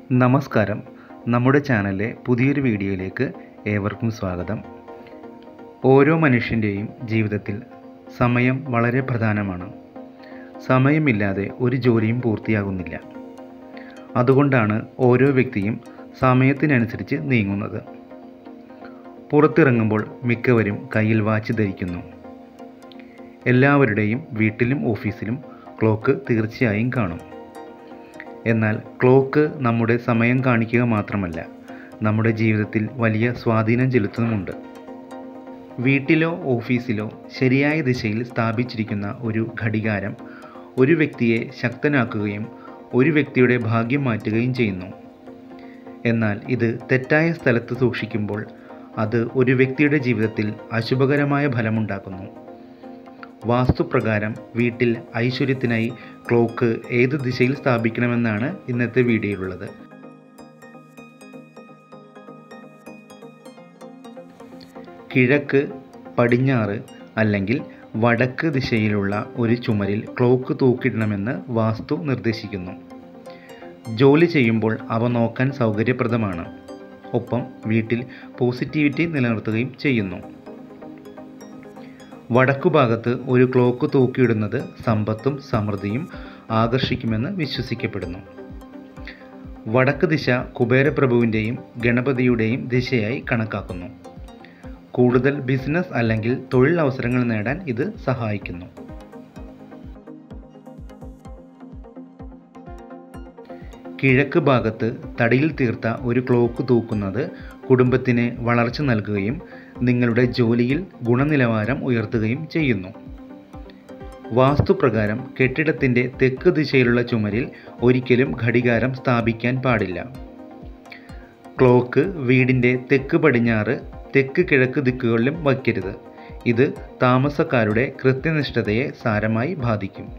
നമസ്കാരം നമ്മുടെ ചാനലിലെ പുതിയൊരു വീഡിയോയിലേക്ക് ഏവർക്കും സ്വാഗതം ഓരോ മനുഷ്യൻ്റെയും ജീവിതത്തിൽ സമയം വളരെ പ്രധാനമാണ് സമയമില്ലാതെ ഒരു ജോലിയും പൂർത്തിയാകുന്നില്ല അതുകൊണ്ടാണ് ഓരോ വ്യക്തിയും സമയത്തിനനുസരിച്ച് നീങ്ങുന്നത് പുറത്തിറങ്ങുമ്പോൾ മിക്കവരും കയ്യിൽ വാച്ച് ധരിക്കുന്നു എല്ലാവരുടെയും വീട്ടിലും ഓഫീസിലും ക്ലോക്ക് തീർച്ചയായും കാണും എന്നാൽ ക്ലോക്ക് നമ്മുടെ സമയം കാണിക്കുക മാത്രമല്ല നമ്മുടെ ജീവിതത്തിൽ വലിയ സ്വാധീനം ചെലുത്തുന്നുമുണ്ട് വീട്ടിലോ ഓഫീസിലോ ശരിയായ ദിശയിൽ സ്ഥാപിച്ചിരിക്കുന്ന ഒരു ഘടികാരം ഒരു വ്യക്തിയെ ശക്തനാക്കുകയും ഒരു വ്യക്തിയുടെ ഭാഗ്യം മാറ്റുകയും ചെയ്യുന്നു എന്നാൽ ഇത് തെറ്റായ സ്ഥലത്ത് സൂക്ഷിക്കുമ്പോൾ അത് ഒരു വ്യക്തിയുടെ ജീവിതത്തിൽ അശുഭകരമായ ഫലമുണ്ടാക്കുന്നു വാസ്തുപ്രകാരം വീട്ടിൽ ഐശ്വര്യത്തിനായി ക്ലോക്ക് ഏത് ദിശയിൽ സ്ഥാപിക്കണമെന്നാണ് ഇന്നത്തെ വീഡിയോയിലുള്ളത് കിഴക്ക് പടിഞ്ഞാറ് അല്ലെങ്കിൽ വടക്ക് ദിശയിലുള്ള ഒരു ചുമരിൽ ക്ലോക്ക് തൂക്കിയിടണമെന്ന് വാസ്തു നിർദ്ദേശിക്കുന്നു ജോലി ചെയ്യുമ്പോൾ അവ നോക്കാൻ സൗകര്യപ്രദമാണ് ഒപ്പം വീട്ടിൽ പോസിറ്റിവിറ്റി നിലനിർത്തുകയും ചെയ്യുന്നു വടക്കുഭാഗത്ത് ഒരു ക്ലോക്ക് തൂക്കിയിടുന്നത് സമ്പത്തും സമൃദ്ധിയും ആകർഷിക്കുമെന്ന് വിശ്വസിക്കപ്പെടുന്നു വടക്ക് ദിശ കുബേരപ്രഭുവിൻ്റെയും ഗണപതിയുടെയും ദിശയായി കണക്കാക്കുന്നു കൂടുതൽ ബിസിനസ് അല്ലെങ്കിൽ തൊഴിൽ അവസരങ്ങൾ നേടാൻ ഇത് സഹായിക്കുന്നു കിഴക്ക് ഭാഗത്ത് തടിയിൽ തീർത്ത ഒരു ക്ലോക്ക് തൂക്കുന്നത് കുടുംബത്തിന് വളർച്ച നൽകുകയും നിങ്ങളുടെ ജോലിയിൽ ഗുണനിലവാരം ഉയർത്തുകയും ചെയ്യുന്നു വാസ്തുപ്രകാരം കെട്ടിടത്തിൻ്റെ തെക്ക് ദിശയിലുള്ള ചുമരിൽ ഒരിക്കലും ഘടികാരം സ്ഥാപിക്കാൻ പാടില്ല ക്ലോക്ക് വീടിൻ്റെ തെക്ക് പടിഞ്ഞാറ് തെക്ക് കിഴക്ക് ദിക്കുകളിലും വയ്ക്കരുത് ഇത് താമസക്കാരുടെ കൃത്യനിഷ്ഠതയെ സാരമായി ബാധിക്കും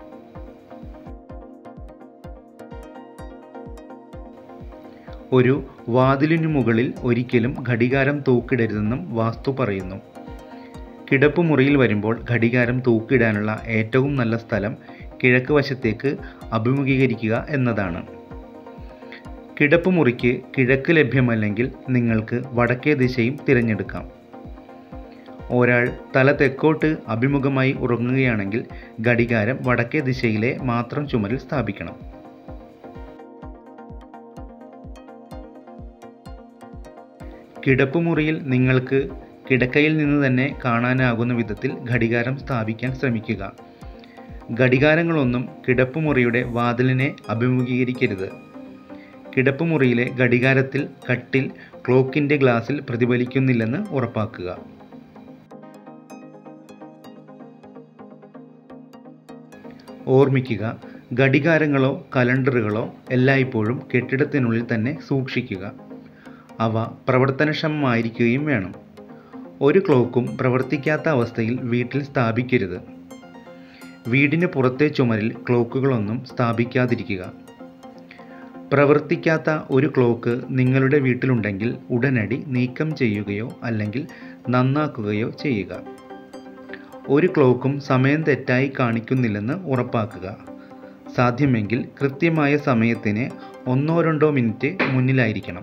ഒരു വാതിലിനു മുകളിൽ ഒരിക്കലും ഘടികാരം തൂക്കിടരുതെന്നും വാസ്തു പറയുന്നു കിടപ്പുമുറിയിൽ വരുമ്പോൾ ഘടികാരം തൂക്കിടാനുള്ള ഏറ്റവും നല്ല സ്ഥലം കിഴക്ക് വശത്തേക്ക് അഭിമുഖീകരിക്കുക എന്നതാണ് കിടപ്പുമുറിക്ക് കിഴക്ക് ലഭ്യമല്ലെങ്കിൽ നിങ്ങൾക്ക് വടക്കേ ദിശയും തിരഞ്ഞെടുക്കാം ഒരാൾ തല തെക്കോട്ട് അഭിമുഖമായി ഉറങ്ങുകയാണെങ്കിൽ ഘടികാരം വടക്കേ ദിശയിലെ മാത്രം ചുമരിൽ സ്ഥാപിക്കണം കിടപ്പുമുറിയിൽ നിങ്ങൾക്ക് കിടക്കയിൽ നിന്ന് തന്നെ കാണാനാകുന്ന വിധത്തിൽ ഘടികാരം സ്ഥാപിക്കാൻ ശ്രമിക്കുക ഘടികാരങ്ങളൊന്നും കിടപ്പുമുറിയുടെ വാതിലിനെ അഭിമുഖീകരിക്കരുത് കിടപ്പുമുറിയിലെ ഘടികാരത്തിൽ കട്ടിൽ ക്ലോക്കിൻ്റെ ഗ്ലാസിൽ പ്രതിഫലിക്കുന്നില്ലെന്ന് ഉറപ്പാക്കുക ഓർമ്മിക്കുക ഘടികാരങ്ങളോ കലണ്ടറുകളോ എല്ലായ്പ്പോഴും കെട്ടിടത്തിനുള്ളിൽ തന്നെ സൂക്ഷിക്കുക അവ പ്രവർത്തനക്ഷമമായിരിക്കുകയും വേണം ഒരു ക്ലോക്കും പ്രവർത്തിക്കാത്ത അവസ്ഥയിൽ വീട്ടിൽ സ്ഥാപിക്കരുത് വീടിന് പുറത്തെ ചുമരിൽ ക്ലോക്കുകളൊന്നും സ്ഥാപിക്കാതിരിക്കുക പ്രവർത്തിക്കാത്ത ഒരു ക്ലോക്ക് നിങ്ങളുടെ വീട്ടിലുണ്ടെങ്കിൽ ഉടനടി നീക്കം ചെയ്യുകയോ അല്ലെങ്കിൽ നന്നാക്കുകയോ ചെയ്യുക ഒരു ക്ലോക്കും സമയം തെറ്റായി കാണിക്കുന്നില്ലെന്ന് ഉറപ്പാക്കുക സാധ്യമെങ്കിൽ കൃത്യമായ സമയത്തിന് ഒന്നോ രണ്ടോ മിനിറ്റ് മുന്നിലായിരിക്കണം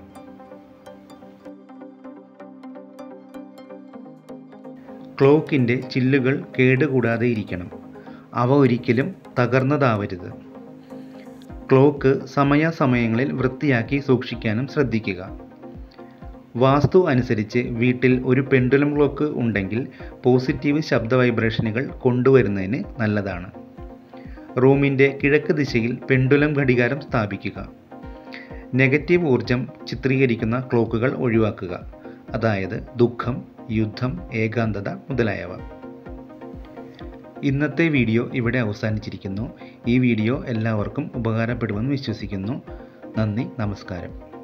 ക്ലോക്കിൻ്റെ ചില്ലുകൾ കേടുകൂടാതെ ഇരിക്കണം അവ ഒരിക്കലും തകർന്നതാവരുത് ക്ലോക്ക് സമയാസമയങ്ങളിൽ വൃത്തിയാക്കി സൂക്ഷിക്കാനും ശ്രദ്ധിക്കുക വാസ്തു അനുസരിച്ച് വീട്ടിൽ ഒരു പെൻഡുലം ക്ലോക്ക് ഉണ്ടെങ്കിൽ പോസിറ്റീവ് ശബ്ദ വൈബ്രേഷനുകൾ കൊണ്ടുവരുന്നതിന് നല്ലതാണ് റൂമിൻ്റെ കിഴക്ക് ദിശയിൽ പെൻഡുലം ഘടികാരം സ്ഥാപിക്കുക നെഗറ്റീവ് ഊർജം ചിത്രീകരിക്കുന്ന ക്ലോക്കുകൾ ഒഴിവാക്കുക അതായത് ദുഃഖം യുദ്ധം ഏകാന്തത മുതലായവ ഇന്നത്തെ വീഡിയോ ഇവിടെ അവസാനിച്ചിരിക്കുന്നു ഈ വീഡിയോ എല്ലാവർക്കും ഉപകാരപ്പെടുമെന്ന് വിശ്വസിക്കുന്നു നന്ദി നമസ്കാരം